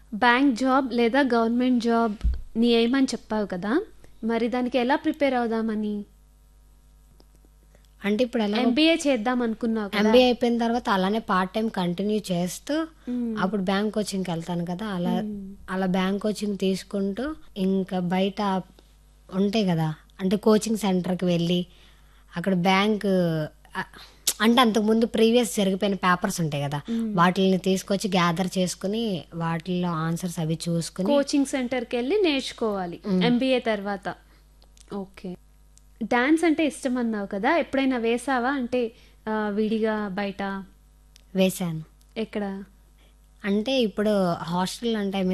Bank job లేదా government job నీ aim అని చెప్పావు కదా మరి దానికి ఎలా ప్రిపేర్ అవుదామని అంటే ఇప్పుడు ఎలా ఎంబీఏ చేద్దాం అనుకున్నావు కదా ఎంబీఏ అయిపోయిన తర్వాత అలానే పార్ట్ టైం కంటిన్యూ చేస్తూ మ్మ్. అప్పుడు బ్యాంక్ కోచింగ్కి వెళ్తాను కదా అలా అలా బ్యాంక్ కోచింగ్ తీసుకుంటూ ఇంకా బయట ఉంటాయి కదా అంటే కోచింగ్ సెంటర్కి వెళ్ళి అక్కడ బ్యాంక్ ఆ, అంటే అంతకుముందు ప్రీవియస్ జరిగిపోయిన పేపర్స్ ఉంటాయి కదా వాటిని తీసుకొచ్చి గ్యాదర్ చేసుకుని వాటిల్లో ఆన్సర్స్ అవి చూసుకుని కోచింగ్ సెంటర్కి వెళ్ళి నేర్చుకోవాలి ఎంబీఏ తర్వాత ఓకే డాన్స్ అంటే ఇష్టం అన్నావు కదా ఎప్పుడైనా వేసావా అంటే ఆ, విడిగా బయట వేశాను ఎక్కడ అంటే ఇప్పుడు హాస్టల్ అంటే